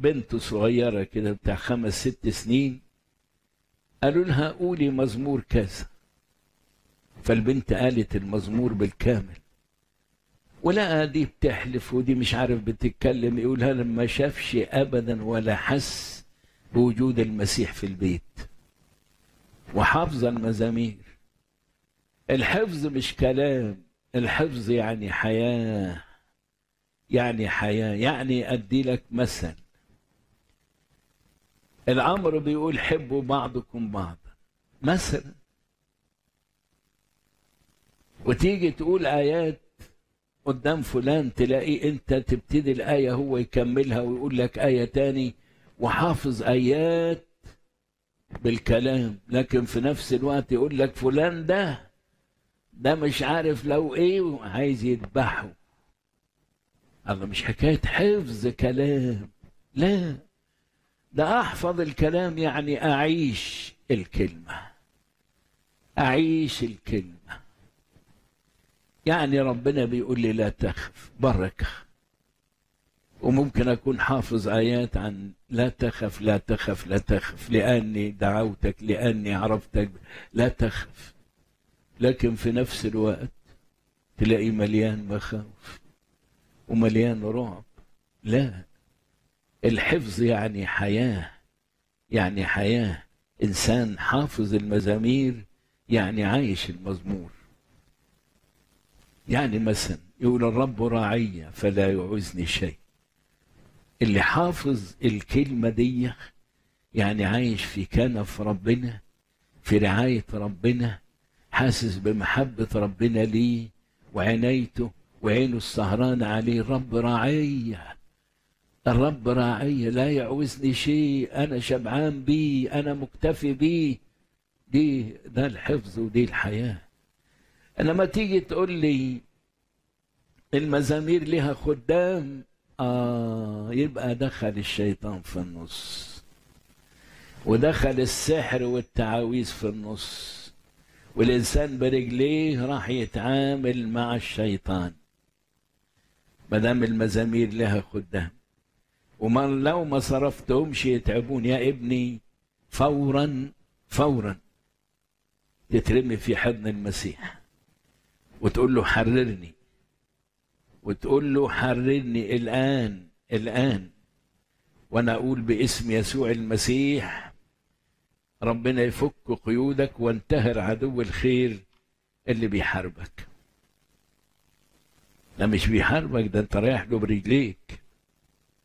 بنت صغيرة كده بتاع خمس ست سنين قالوا لها قولي مزمور كذا فالبنت قالت المزمور بالكامل ولقى دي بتحلف ودي مش عارف بتتكلم يقولها لما شافش ابدا ولا حس بوجود المسيح في البيت وحافظ المزامير الحفظ مش كلام الحفظ يعني حياه يعني حياه يعني ادي لك مثل الامر بيقول حبوا بعضكم بعضا مثلا وتيجي تقول ايات قدام فلان تلاقي انت تبتدي الايه هو يكملها ويقول لك ايه تاني وحافظ ايات بالكلام لكن في نفس الوقت يقول لك فلان ده ده مش عارف لو ايه وعايز يذبحه الله مش حكايه حفظ كلام لا ده احفظ الكلام يعني اعيش الكلمه اعيش الكلمه يعني ربنا بيقول لي لا تخف بركه وممكن اكون حافظ ايات عن لا تخف لا تخف لا تخف لاني دعوتك لاني عرفتك لا تخف لكن في نفس الوقت تلاقي مليان مخاوف ومليان رعب لا الحفظ يعني حياه يعني حياه انسان حافظ المزامير يعني عايش المزمور يعني مثلا يقول الرب راعي فلا يعوزني شيء اللي حافظ الكلمة دي يعني عايش في كنف ربنا في رعاية ربنا حاسس بمحبة ربنا ليه وعنايته وعينه السهران عليه الرب راعية الرب راعية لا يعوزني شيء أنا شبعان بيه أنا مكتفي بيه دي ده الحفظ ودي الحياة لما تيجي تقول لي المزامير لها خدام آه يبقى دخل الشيطان في النص ودخل السحر والتعاويذ في النص والإنسان برجليه راح يتعامل مع الشيطان ما دام المزامير لها خدام وما لو ما صرفتهمش يتعبون يا ابني فورا فورا تترمي في حضن المسيح وتقول له حررني وتقول له حررني الآن الآن وأنا أقول باسم يسوع المسيح ربنا يفك قيودك وانتهر عدو الخير اللي بيحاربك ده مش بيحاربك ده انت رايح له برجليك